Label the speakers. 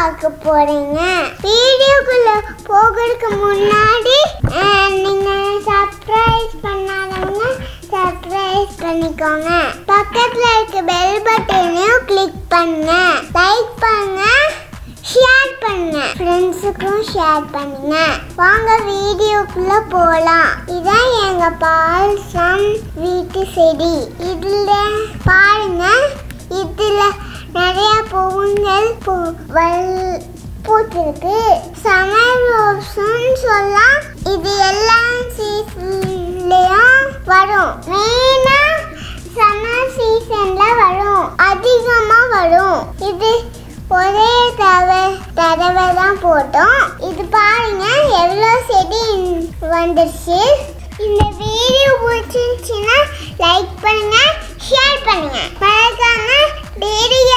Speaker 1: பார்க்க போறீங்க வீடியோக்குள்ள போகிறதுக்கு முன்னாடி அஹ், நீங்க சர்ப்ரைஸ் பண்ணாதவங்க சர்ப்ரைஸ் பண்ணிக்கோங்க பக்கத்துல இருக்க பெல் பட்டனையும் கிளிக் பண்ணுங்க லைக் பண்ணுங்க ஷேர் பண்ணுங்க ஃப்ரெண்ட்ஸுக்கும் ஷேர் பண்ணுங்க வாங்க வீடியோக்குள்ள போலாம் இதான் எங்க பால்சம் வீட்டு செடி இதுல பாருங்க இதுல நிறைய பூவுங்கள் பூ வல் பூத்திருக்கு சம்மர் ரோஸ்ன்னு சொல்லலாம் இது எல்லா சீசன்லயும் வரும் மெயினா சம்மர் சீசன்ல வரும் அதிகமா வரும் இது ஒரே தடவை தடவை தான் போட்டோம் இது பாருங்க எவ்வளோ செடி வந்துருச்சு இந்த வீடியோ பிடிச்சிருந்துச்சுன்னா லைக் பண்ணுங்க ஷேர் பண்ணுங்க மறக்காம பெரிய